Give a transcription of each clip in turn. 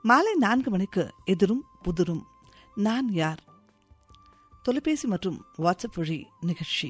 மாலை நான்கு மணிக்கு எதிரும் புதிரும் நான் யார் தொலைபேசி மற்றும் வாட்ஸ்அப் வழி நிகழ்ச்சி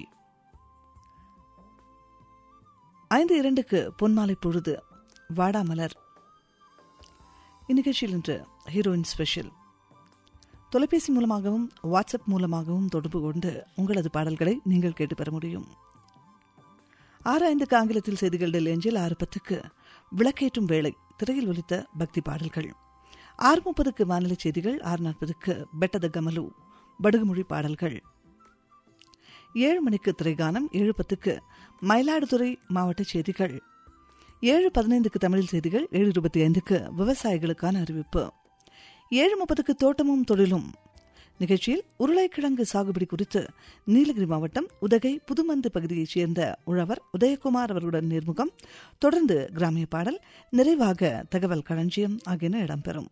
ஐந்து இரண்டுக்கு பொன்மாலை பொழுது வாடாமலர் இந்நிகழ்ச்சியில் இன்று ஹீரோயின் ஸ்பெஷல் தொலைபேசி மூலமாகவும் வாட்ஸ்அப் மூலமாகவும் தொடர்பு கொண்டு உங்களது பாடல்களை நீங்கள் கேட்டு பெற முடியும் ஆறு ஐந்துக்கு ஆங்கிலத்தில் செய்திகள் டெல்லி அஞ்சில் ஆறு பத்துக்கு விளக்கேற்றும் வேளை திரையில் ஒலித்த பக்தி பாடல்கள் ஆறு முப்பதுக்கு வானிலை செய்திகள் ஆறு நாற்பதுக்கு பெட்டத கமலு படுகுமொழி பாடல்கள் ஏழு மணிக்கு திரைகானம் ஏழு பத்துக்கு மயிலாடுதுறை மாவட்ட செய்திகள் ஏழு பதினைந்துக்கு தமிழில் செய்திகள் ஏழு இருபத்தி ஐந்துக்கு விவசாயிகளுக்கான அறிவிப்பு ஏழு முப்பதுக்கு தோட்டமும் தொழிலும் நிகழ்ச்சியில் உருளைக்கிழங்கு சாகுபடி குறித்து நீலகிரி மாவட்டம் உதகை புதுமந்து பகுதியைச் சேர்ந்த உழவர் உதயகுமார் அவர்களுடன் நேர்முகம் தொடர்ந்து கிராமிய பாடல் நிறைவாக தகவல் களஞ்சியம் ஆகியன இடம்பெறும்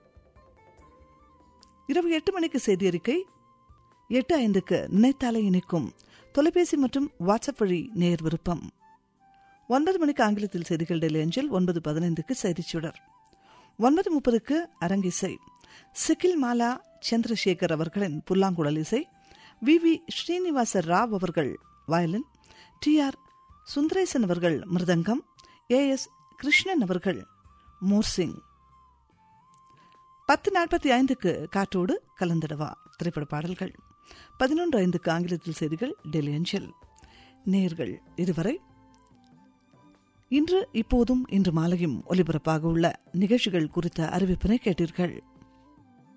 இரவு எட்டு மணிக்கு செய்தி அறிக்கை எட்டு ஐந்துக்கு நினைத்தாலே இணைக்கும் தொலைபேசி மற்றும் வாட்ஸ்அப் வழி நேர் விருப்பம் ஒன்பது மணிக்கு ஆங்கிலத்தில் செய்திகள் டெல்லி அஞ்சல் ஒன்பது பதினைந்துக்கு செய்திச் சுடர் ஒன்பது முப்பதுக்கு அரங்கிசை சிக்கில் மாலா சந்திரசேகர் அவர்களின் புல்லாங்குழல் இசை வி வி ஸ்ரீனிவாச ராவ் அவர்கள் வயலின் டி ஆர் சுந்தரேசன் அவர்கள் மிருதங்கம் ஏ எஸ் கிருஷ்ணன் அவர்கள் மோர்சிங் பத்து நாற்பத்தி ஐந்துக்கு காற்றோடு கலந்திடவா திரைப்பட பாடல்கள் பதினொன்று ஐந்துக்கு ஆங்கிலத்தில் செய்திகள் டெல்லி அஞ்சல் நேர்கள் இதுவரை இன்று இப்போதும் இன்று மாலையும் ஒலிபரப்பாக உள்ள நிகழ்ச்சிகள் குறித்த அறிவிப்பினை கேட்டீர்கள்